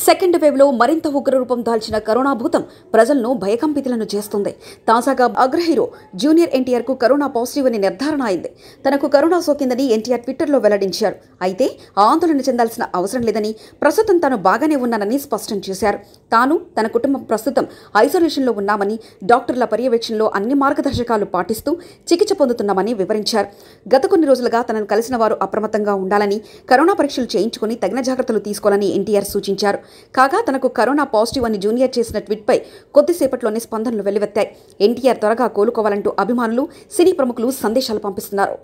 second wave లో మరింత ఉగ్రరూపం దాల్చిన కరోనా భూతం ప్రజలను భయకంపితులను చేస్తుంది తాజాగా అగ్రహీరో జూనియర్ ఎన్టీఆర్ కు కరోనా పాజిటివ్ అని నిర్ధారణ అయింది తనకు కరోనా సోకిందని ఎన్టీఆర్ ట్విట్టర్లో వెల్లడించారు అయితే ఆందోళన చెందాల్సిన అవసరం లేదని ప్రస్తుతం తాను బాగానే ఉన్నానని స్పష్టం చేశారు తాను తన కుటుంబం ప్రస్తుతం ఐసోలేషన్లో ఉన్నామని డాక్టర్ల పర్యవేక్షణలో అన్ని మార్గదర్శకాలు పాటిస్తూ చికిత్స పొందుతున్నామని వివరించారు గత కొన్ని రోజులుగా తనను కలిసిన వారు అప్రమత్తంగా ఉండాలని కరోనా పరీక్షలు చేయించుకుని తగిన జాగ్రత్తలు తీసుకోవాలని ఎన్టీఆర్ సూచించారు కాగా తనకు కరోనా పాజిటివ్ అని జూనియర్ చేసిన ట్వీట్పై కొద్దిసేపట్లోనే స్పందనలు వెల్లువెత్తాయి ఎన్టీఆర్ త్వరగా కోలుకోవాలంటూ అభిమానులు సినీ ప్రముఖులు సందేశాలు పంపిస్తున్నారు